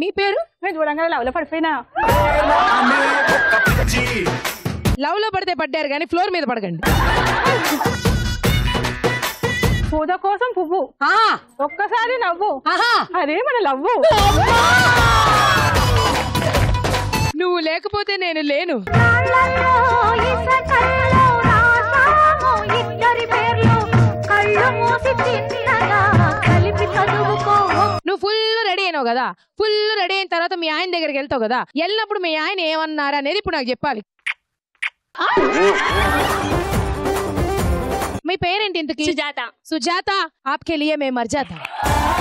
పేరు నేను చూడంగానే లవ్లో పడిపోయినా లవ్ లో పడితే పడ్డారు కానీ ఫ్లోర్ మీద పడకండి పూజ కోసం పువ్వు ఆ, ఒక్కసారి నవ్వు ఆహా అదే మన లవ్వు నువ్వు లేకపోతే నేను లేను రాళ్ళల్లో ఇసకల్లో రాసాము ఇద్దరి పేర్లు కళ్ళు మూసి చిన్నగా కలిపి చదువుకో నువ్వు ఫుల్ రెడీ అయినావు కదా ఫుల్ రెడీ అయిన తర్వాత మీ ఆయన దగ్గరికి వెళ్తావు కదా వెళ్ళినప్పుడు మీ ఆయన ఏమన్నారు అనేది ఇప్పుడు నాకు చెప్పాలి మీ పేరేంటి ఇంతకి సుజాత సుజాత ఆప్కే లియే మే మర్ జాతా